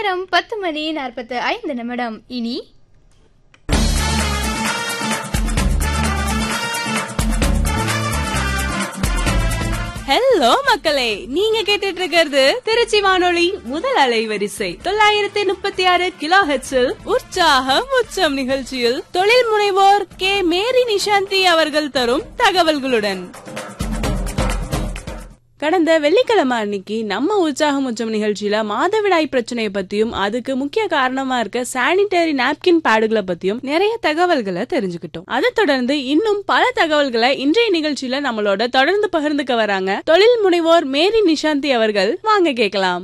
நேரம் பத்து மணி நாற்பத்து ஐந்து நிமிடம் இனி ஹலோ மக்களே நீங்க கேட்டுட்டு இருக்கிறது திருச்சி வானொலி முதல் அலைவரிசை தொள்ளாயிரத்தி முப்பத்தி ஆறு கிலோ ஹெச்சில் உற்சாகம் உச்சம் நிகழ்ச்சியில் தொழில் முனைவோர் கே மேரி நிஷாந்தி அவர்கள் தரும் தகவல்களுடன் கடந்த வெள்ளிக்கிழமை அன்னைக்கு நம்ம உற்சாகம் உச்சம் நிகழ்ச்சியில மாதவிடாய் பிரச்சனையை பத்தியும் அதுக்கு முக்கிய காரணமா இருக்க சானிட்டரி நாப்கின் பேடுகளை பத்தியும் நிறைய தகவல்களை தெரிஞ்சுக்கிட்டோம் அதை தொடர்ந்து இன்னும் பல தகவல்களை இன்றைய நிகழ்ச்சியில நம்மளோட தொடர்ந்து பகிர்ந்துக்க வராங்க தொழில் முனைவோர் மேரி நிஷாந்தி அவர்கள் வாங்க கேட்கலாம்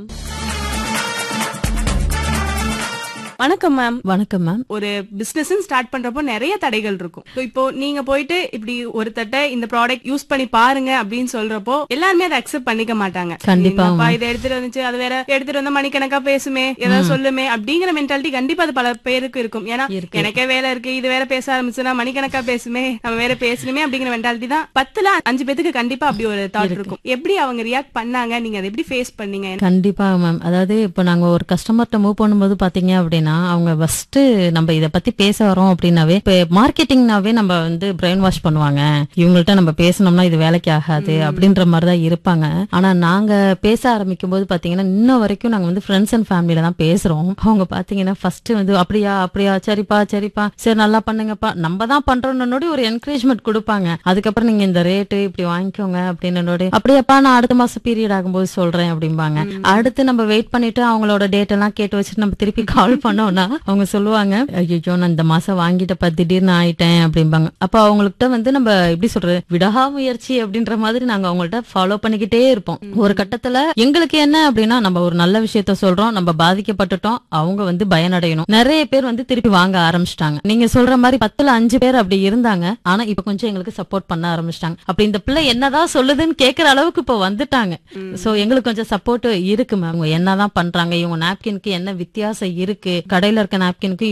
வணக்கம் மேம் வணக்கம் மேம் ஒரு பிசினஸ் ஸ்டார்ட் பண்றப்போ நிறைய தடைகள் இருக்கும் So, இப்போ நீங்க போயிட்டு இப்படி ஒரு தட்டை இந்த ப்ராடக்ட் யூஸ் பண்ணி பாருங்க அப்படின்னு சொல்றப்போ எல்லாருமே அதை அக்செப்ட் பண்ணிக்க மாட்டாங்க கண்டிப்பா, என்னப்பா இதை எடுத்துட்டு வந்துச்சு அது வேற எடுத்துட்டு வந்தா மணிக்கணக்கா பேசுமே ஏதாவது சொல்லுமே அப்படிங்கிற மென்டாலிட்டி கண்டிப்பா அது பல பேருக்கு இருக்கும் ஏன்னா இருக்கு. எனக்கே வேலை இருக்கு இது வேற பேச ஆரம்பிச்சுன்னா மணிக்கணக்கா பேசுமே நம்ம வேற பேசணுமே அப்படிங்கிற மென்டாலிட்டி தான் பத்துல அஞ்சு பேத்துக்கு கண்டிப்பா அப்படி ஒரு தாட் இருக்கும் எப்படி அவங்க ரியாக்ட் பண்ணாங்க நீங்க அதை எப்படி ஃபேஸ் பண்ணீங்க கண்டிப்பா மேம் அதாவது இப்போ நாங்க ஒரு கஸ்டமர்கிட்ட மூவ் பண்ணும்போது பாத்தீங்க அப்படின்னா அவங்க ஃபர்ஸ்ட் நம்ம இத பத்தி பேச வரோம் அப்படின்னாவே இப்போ மார்க்கெட்டிங்னாவே நம்ம வந்து பிரெயின் வாஷ் பண்ணுவாங்க இவங்கள்ட்ட நம்ம பேசணும்னா இது வேலைக்கு ஆகாது அப்படின்ற மாதிரி தான் இருப்பாங்க ஆனா நாங்க பேச ஆரம்பிக்கும் போது பாத்தீங்கன்னா இன்ன வரைக்கும் நாங்க வந்து ஃப்ரெண்ட்ஸ் அண்ட் ஃபேமிலில தான் பேசுறோம் அவங்க பாத்தீங்கன்னா ஃபர்ஸ்ட் வந்து அப்படியா அப்படியா சரிப்பா சரிப்பா சரி நல்லா பண்ணுங்கப்பா நம்ம தான் பண்றோம்னு ஒரு என்கரேஜ்மெண்ட் கொடுப்பாங்க அதுக்கப்புறம் நீங்க இந்த ரேட்டு இப்படி வாங்கிக்கோங்க அப்படின்னு அப்படியாப்பா நான் அடுத்த மாசம் பீரியட் ஆகும்போது சொல்றேன் அப்படிம்பாங்க அடுத்து நம்ம வெயிட் பண்ணிட்டு அவங்களோட டேட் எல்லாம் கேட்டு வச்சுட்டு நம்ம திருப்பி கால் பண்ணோம்னா அவங்க சொல்லுவாங்க ஐயோ நான் இந்த மாசம் வாங்கிட்டப்ப திடீர்னு ஆயிட்டேன் அப்படிம்பாங்க அப்ப அவங்கள்ட்ட வந்து நம்ம எப்படி சொல்றது விடாமுயற்சி அப்படின்ற மாதிரி நாங்க அவங்கள்ட்ட ஃபாலோ பண்ணிக்கிட்டே இருப்போம் ஒரு கட்டத்துல எங்களுக்கு என்ன அப்படின்னா நம்ம ஒரு நல்ல விஷயத்த சொல்றோம் நம்ம பாதிக்கப்பட்டுட்டோம் அவங்க வந்து பயனடையணும் நிறைய பேர் வந்து திருப்பி வாங்க ஆரம்பிச்சிட்டாங்க நீங்க சொல்ற மாதிரி பத்துல அஞ்சு பேர் அப்படி இருந்தாங்க ஆனா இப்ப கொஞ்சம் எங்களுக்கு சப்போர்ட் பண்ண ஆரம்பிச்சிட்டாங்க அப்படி இந்த பிள்ளை என்னதான் சொல்லுதுன்னு கேக்குற அளவுக்கு இப்ப வந்துட்டாங்க சோ எங்களுக்கு கொஞ்சம் சப்போர்ட் இருக்கு மேம் அவங்க என்னதான் பண்றாங்க இவங்க நாப்கின்க்கு என்ன வித்தியாசம் இருக்கு கடையில இருக்க நாப்கின்க்கு